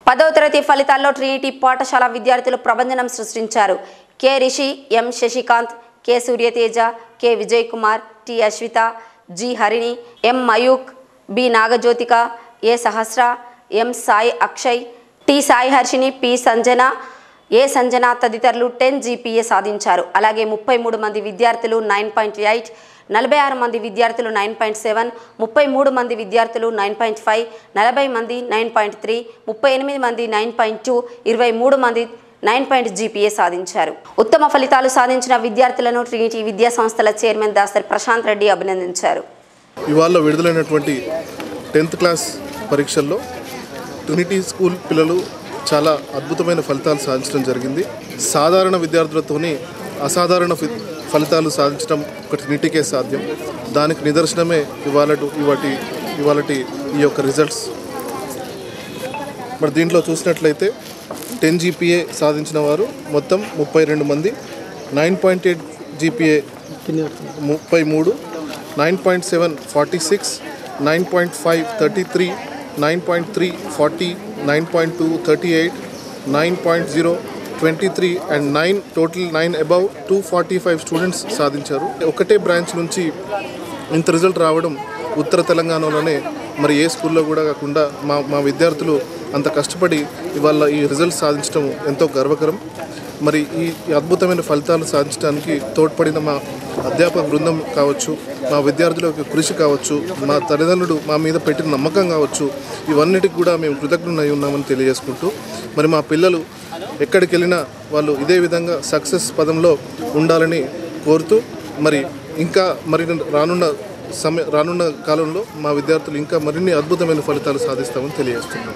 పదవ తరగతి ఫలితాల్లో ట్రినిటీ పాఠశాల విద్యార్థులు ప్రభంజనం సృష్టించారు K Rishi M Sasikanth K Suryateja K Vijay Kumar T Ashwitha G Harini M Mayukh B Nagajyothika A Sahasra M Sai Akshay T Sai Harshini P Sanjana A Sanjana తదితరులు టెన్ జీపీఏ సాధించారు అలాగే ముప్పై మూడు మంది విద్యార్థులు నైన్ పాయింట్ ఎయిట్ నలభై ఆరు మంది విద్యార్థులు నైన్ పాయింట్ సెవెన్ ముప్పై మూడు మంది విద్యార్థులు నైన్ పాయింట్ ఫైవ్ నలభై మంది నైన్ పాయింట్ త్రీ ముప్పై ఎనిమిది మంది నైన్ పాయింట్ టూ ఇరవై మూడు మంది నైన్ పాయింట్ జీపీఏ సాధించారు ఉత్తమ ఫలితాలు సాధించిన విద్యార్థులను ట్రినిటీ విద్యా సంస్థల చైర్మన్ దాసరి ప్రశాంత్ రెడ్డి అభినందించారు ఇవాళ విడుదలైనటువంటి టెన్త్ క్లాస్ పరీక్షల్లో ట్రినిటీ స్కూల్ పిల్లలు చాలా అద్భుతమైన ఫలితాలు సాధించడం జరిగింది సాధారణ విద్యార్థులతోని అసాధారణ ఫి- ఫలితాలు సాధించడం ఒక ట్రినిటీకే సాధ్యం దానికి నిదర్శనమే ఇవాళ ఇవాటి ఇవాళటి ఈ యొక్క రిజల్ట్స్ మరి దీంట్లో చూసినట్లయితే టెన్ జీపీఏ సాధించిన వారు మొత్తం ముప్పై రెండు మంది నైన్ పాయింట్ ఎయిట్ జీపీఏ ముప్పై మూడు nine point seven forty six nine point five thirty three nine point three forty nine point two thirty eight nine point zero twenty three and nine total nine above two forty five students సాధించారు ఒకటే branch నుంచి ఇంత result రావడం ఉత్తర తెలంగాణలోనే మరి ఏ స్కూల్లో కూడా కాకుండా మా మా విద్యార్థులు అంత కష్టపడి ఇవాళ ఈ రిజల్ట్ సాధించడం ఎంతో గర్వకరం మరి ఈ ఈ అద్భుతమైన ఫలితాలు సాధించడానికి తోడ్పడిన మా అధ్యాపక బృందం కావచ్చు మా విద్యార్థుల యొక్క కృషి కావచ్చు మా తల్లిదండ్రులు మా మీద పెట్టిన నమ్మకం కావచ్చు ఇవన్నిటికి కూడా మేము కృతజ్ఞులై ఉన్నామని తెలియజేసుకుంటూ మరి మా పిల్లలు ఎక్కడికి వెళ్ళినా వాళ్ళు ఇదే విధంగా సక్సెస్ పదంలో ఉండాలని కోరుతూ మరి ఇంకా మరి రానున్న సమయ రానున్న కాలంలో మా విద్యార్థులు ఇంకా మరిన్ని అద్భుతమైన ఫలితాలు సాధిస్తామని తెలియజేస్తున్నాం